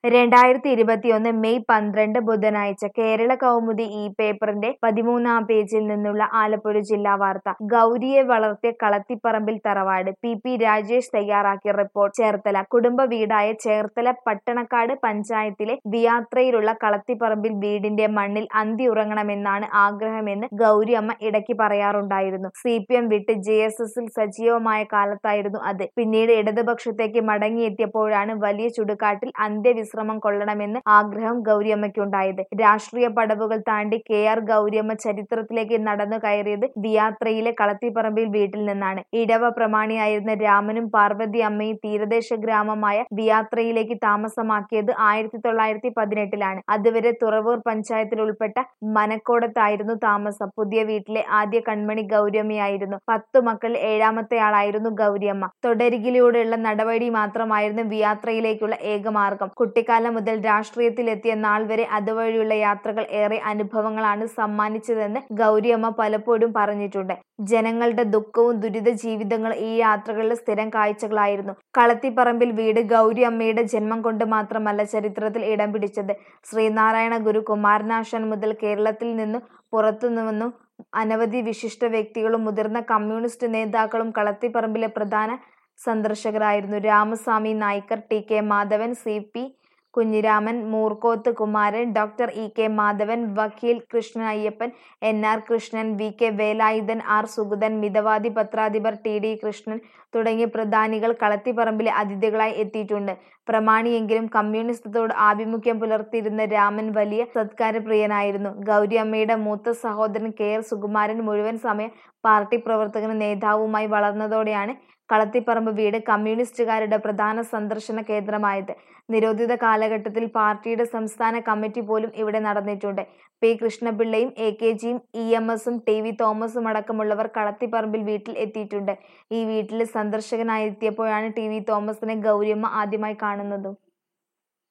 രണ്ടായിരത്തി ഇരുപത്തിയൊന്ന് മെയ് പന്ത്രണ്ട് ബുധനാഴ്ച കേരള കൗമുദി ഈ പേപ്പറിന്റെ പതിമൂന്നാം പേജിൽ നിന്നുള്ള ആലപ്പുഴ ജില്ലാ വാർത്ത ഗൗരിയെ വളർത്തിയ കളത്തിപ്പറമ്പിൽ തറവാട് പി പി രാജേഷ് തയ്യാറാക്കിയ റിപ്പോർട്ട് ചേർത്തല കുടുംബ വീടായ ചേർത്തല പട്ടണക്കാട് പഞ്ചായത്തിലെ വിയാത്രയിലുള്ള കളത്തിപ്പറമ്പിൽ വീടിന്റെ മണ്ണിൽ അന്തി ഉറങ്ങണമെന്നാണ് ആഗ്രഹമെന്ന് ഗൗരിയമ്മ ഇടയ്ക്ക് പറയാറുണ്ടായിരുന്നു സി പി എം വിട്ട് ജെ എസ് എസിൽ സജീവമായ കാലത്തായിരുന്നു അത് പിന്നീട് ഇടതുപക്ഷത്തേക്ക് മടങ്ങിയെത്തിയപ്പോഴാണ് വലിയ ചുടുകാട്ടിൽ അന്ത്യവിശ്രമം കൊള്ളണമെന്ന് ആഗ്രഹം ഗൗരിയമ്മയ്ക്കുണ്ടായത് രാഷ്ട്രീയ പടവുകൾ താണ്ടി കെ ആർ ഗൗരിയമ്മ ചരിത്രത്തിലേക്ക് നടന്നു കയറിയത് വിയാത്രയിലെ കളത്തിപ്പറമ്പിൽ വീട്ടിൽ നിന്നാണ് ഇടവ പ്രമാണിയായിരുന്ന രാമനും പാർവതി അമ്മയും തീരദേശ ഗ്രാമമായ വിയാത്രയിലേക്ക് താമസമാക്കിയത് ആയിരത്തി തൊള്ളായിരത്തി പതിനെട്ടിലാണ് അതുവരെ തുറവൂർ പഞ്ചായത്തിൽ ഉൾപ്പെട്ട മനക്കോടത്തായിരുന്നു താമസം പുതിയ വീട്ടിലെ ആദ്യ കൺമണി ഗൗരിയമ്മയായിരുന്നു പത്തു മക്കളിൽ ഏഴാമത്തെ ആളായിരുന്നു ഗൗരിയമ്മ തൊടരികിലൂടെയുള്ള നടപടി മാത്രമായിരുന്നു വിയാത്രയിലേക്കുള്ള ഏക മാർഗം കുട്ടിക്കാലം മുതൽ രാഷ്ട്രീയത്തിലെത്തിയ നാൾ വരെ അതുവഴിയുള്ള യാത്രകൾ ഏറെ അനുഭവങ്ങളാണ് സമ്മാനിച്ചതെന്ന് ഗൗരിയമ്മ പലപ്പോഴും പറഞ്ഞിട്ടുണ്ട് ജനങ്ങളുടെ ദുഃഖവും ദുരിത ജീവിതങ്ങളും ഈ യാത്രകളിലെ സ്ഥിരം കാഴ്ചകളായിരുന്നു കളത്തിപ്പറമ്പിൽ വീട് ഗൗരി അമ്മയുടെ ജന്മം കൊണ്ട് മാത്രമല്ല ചരിത്രത്തിൽ ഇടം പിടിച്ചത് ശ്രീനാരായണ ഗുരു കുമാരനാശാൻ മുതൽ കേരളത്തിൽ നിന്നു പുറത്തുനിന്നും അനവധി വിശിഷ്ട വ്യക്തികളും മുതിർന്ന കമ്മ്യൂണിസ്റ്റ് നേതാക്കളും കളത്തിപ്പറമ്പിലെ പ്രധാന സന്ദർശകരായിരുന്നു Ramaswamy Naicker T K Madhavan C P Kunhiraman Moorkoth Kumaran doctor E K Madhavan വക്കീൽ Krishnan Ayyappan N R Krishnan V K Velayudhan R Sugathan Mithavadi പത്രാധിപർ ടി ഡി കൃഷ്ണൻ തുടങ്ങിയ പ്രധാനികൾ കളത്തിപ്പറമ്പിലെ അതിഥികളായി എത്തിയിട്ടുണ്ട് പ്രമാണിയെങ്കിലും കമ്മ്യൂണിസത്തോട് ആഭിമുഖ്യം പുലർത്തിയിരുന്ന രാമൻ വലിയ സത്കാരപ്രിയനായിരുന്നു ഗൗരിയമ്മയുടെ മൂത്ത സഹോദരൻ കെ ആർ സുകുമാരൻ മുഴുവൻ സമയ പാർട്ടി പ്രവർത്തകനും നേതാവുമായി വളർന്നതോടെയാണ് കളത്തിപ്പറമ്പ് വീട് കമ്മ്യൂണിസ്റ്റുകാരുടെ പ്രധാന സന്ദർശന കേന്ദ്രമായത് നിരോധിത കാലഘട്ടത്തിൽ പാർട്ടിയുടെ സംസ്ഥാന കമ്മിറ്റി പോലും ഇവിടെ നടന്നിട്ടുണ്ട് പി കൃഷ്ണപിള്ളയും എ കെ ജിയും ഇ എം എസും ടി വി തോമസും അടക്കമുള്ളവർ കളത്തിപ്പറമ്പിൽ വീട്ടിൽ എത്തിയിട്ടുണ്ട് ഈ വീട്ടിൽ സന്ദർശകനായി എത്തിയപ്പോഴാണ് ടി വി തോമസിനെ ഗൗരിയമ്മ ആദ്യമായി കാണുന്നതും